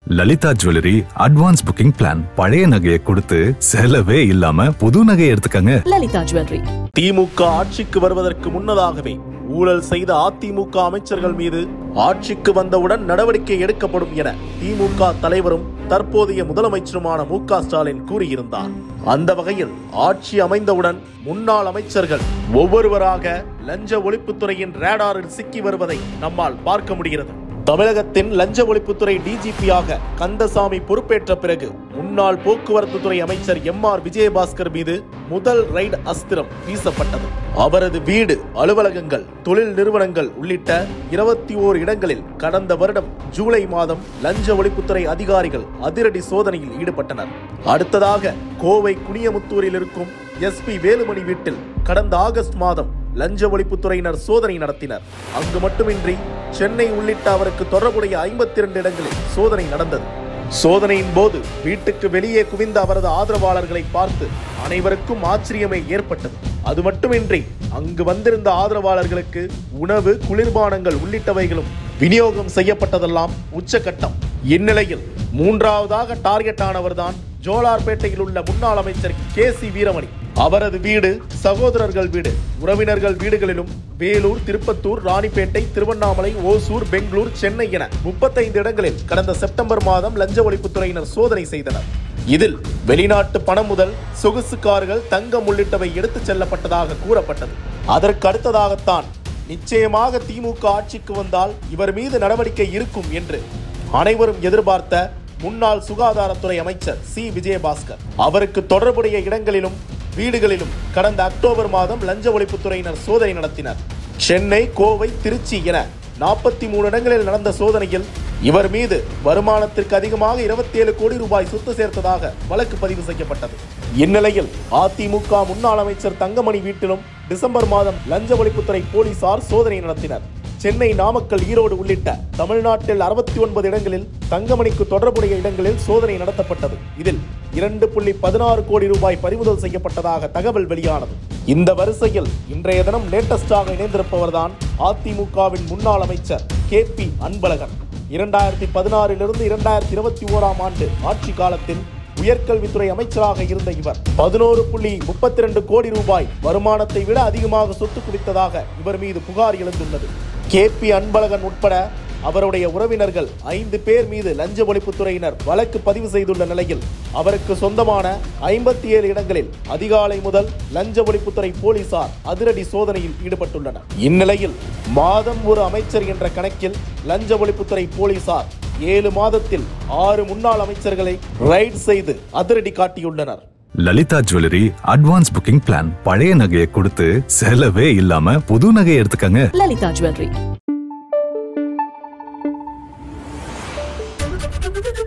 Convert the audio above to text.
Lalitha jewellery advance booking plan பழைய நகையை கொடுத்து செலவே இல்லாம புது நகையை எடுத்துக்கங்க லலிதா ஜுவல்லரி திமுக ஆட்சிக்கு வருவதற்கு முன்னதாகவே ஊழல் செய்த அதிமுக அமைச்சர்கள் மீது ஆட்சிக்கு வந்தவுடன் நடவடிக்கை எடுக்கப்படும் என திமுக தலைவரும் தற்போதைய முதலமைச்சருமான மு க ஸ்டாலின் கூறியிருந்தார் அந்த வகையில் ஆட்சி அமைந்தவுடன் முன்னாள் அமைச்சர்கள் ஒவ்வொருவராக லஞ்ச ஒழிப்புத்துறையின் ரேடாரில் சிக்கி வருவதை நம்மால் பார்க்க முடிகிறது தமிழகத்தின் லஞ்ச ஒழிப்புத்துறை டிஜிபியாக கந்தசாமி பொறுப்பேற்ற பிறகு முன்னாள் போக்குவரத்து துறை அமைச்சர் எம் ஆர் விஜயபாஸ்கர் மீது முதல் ரைடு அஸ்திரம் வீசப்பட்டது அவரது வீடு அலுவலகங்கள் தொழில் நிறுவனங்கள் உள்ளிட்ட இருபத்தி ஓர் இடங்களில் கடந்த வருடம் ஜூலை மாதம் லஞ்ச ஒழிப்புத்துறை அதிகாரிகள் அதிரடி சோதனையில் ஈடுபட்டனர் அடுத்ததாக கோவை குனியமுத்தூரில் இருக்கும் எஸ்பி வேலுமணி வீட்டில் கடந்த ஆகஸ்ட் மாதம் லஞ்ச ஒழிப்புத்துறையினர் சோதனை நடத்தினர் அங்கு மட்டுமின்றி சென்னை உள்ளிட்ட அவருக்கு தொடர்புடைய ஐம்பத்தி இரண்டு இடங்களில் சோதனை நடந்தது சோதனையின் போது வீட்டுக்கு வெளியே குவிந்த அவரது ஆதரவாளர்களை பார்த்து அனைவருக்கும் ஆச்சரியமே ஏற்பட்டது அது மட்டுமின்றி அங்கு வந்திருந்த ஆதரவாளர்களுக்கு உணவு குளிர்பானங்கள் உள்ளிட்டவைகளும் விநியோகம் செய்யப்பட்டதெல்லாம் உச்சகட்டம் இந்நிலையில் மூன்றாவதாக டார்கெட் ஆனவர்தான் ஜோலார்பேட்டையில் உள்ள முன்னாள் அமைச்சர் கே சி வீரமணி அவரது வீடு சகோதரர்கள் வீடு உறவினர்கள் வீடுகளிலும் வேலூர் திருப்பத்தூர் ராணிப்பேட்டை திருவண்ணாமலை ஓசூர் பெங்களூர் சென்னை என முப்பத்தைந்து இடங்களில் கடந்த செப்டம்பர் மாதம் லஞ்ச ஒழிப்புத்துறையினர் சோதனை செய்தனர் இதில் வெளிநாட்டு பணம் முதல் சொகுசு கார்கள் தங்கம் உள்ளிட்டவை எடுத்துச் செல்லப்பட்டதாக கூறப்பட்டது அதற்கு அடுத்ததாகத்தான் நிச்சயமாக திமுக ஆட்சிக்கு வந்தால் இவர் மீது நடவடிக்கை இருக்கும் என்று அனைவரும் எதிர்பார்த்த முன்னாள் சுகாதாரத்துறை அமைச்சர் சி விஜயபாஸ்கர் அவருக்கு தொடர்புடைய இடங்களிலும் வீடுகளிலும் கடந்த அக்டோபர் மாதம் லஞ்ச ஒழிப்புத்துறையினர் சோதனை நடத்தினர் சென்னை கோவை திருச்சி என நாற்பத்தி மூணு இடங்களில் நடந்த சோதனையில் இவர் மீது வருமானத்திற்கு அதிகமாக இருபத்தி ஏழு கோடி ரூபாய் சொத்து சேர்த்ததாக வழக்கு பதிவு செய்யப்பட்டது இந்நிலையில் அதிமுக முன்னாள் அமைச்சர் தங்கமணி வீட்டிலும் டிசம்பர் மாதம் லஞ்ச ஒழிப்புத்துறை போலீசார் சோதனை நடத்தினர் சென்னை நாமக்கல் ஈரோடு உள்ளிட்ட தமிழ்நாட்டில் அறுபத்தி ஒன்பது இடங்களில் தங்கமணிக்கு தொடர்புடைய இடங்களில் சோதனை நடத்தப்பட்டது இதில் இரண்டு புள்ளி பதினாறு கோடி ரூபாய் பறிமுதல் செய்யப்பட்டதாக தகவல் வெளியானது இந்த வரிசையில் இன்றைய தினம் லேட்டஸ்டாக இணைந்திருப்பவர்தான் அதிமுகவின் முன்னாள் அமைச்சர் கே பி அன்பழகன் இரண்டாயிரத்தி பதினாறிலிருந்து இரண்டாயிரத்தி இருபத்தி ஓராம் ஆண்டு ஆட்சி காலத்தில் உயர்கல்வித்துறை அமைச்சராக இருந்த இவர் பதினோரு புள்ளி முப்பத்தி ரெண்டு கோடி ரூபாய் வருமானத்தை விட அதிகமாக சொத்து குவித்ததாக இவர் மீது புகார் எழுந்துள்ளது கே பி அன்பழகன் உட்பட அவருடைய உறவினர்கள் ஐந்து பேர் மீது லஞ்ச ஒழிப்புத்துறையினர் வழக்கு பதிவு செய்துள்ள நிலையில் அவருக்கு சொந்தமான ஐம்பத்தி ஏழு இடங்களில் அதிகாலை முதல் லஞ்ச ஒழிப்புத்துறை போலீசார் அதிரடி சோதனையில் ஈடுபட்டுள்ளனர் இந்நிலையில் மாதம் ஒரு அமைச்சர் என்ற கணக்கில் லஞ்ச ஒழிப்புத்துறை போலீசார் ஏழு மாதத்தில் ஆறு முன்னாள் அமைச்சர்களை ரைட் செய்து அதிரடி காட்டியுள்ளனர் Lalitha jewellery advance booking plan பழைய நகையை கொடுத்து செலவே இல்லாம புது நகையை எடுத்துக்கங்க லலிதா ஜுவல்லரி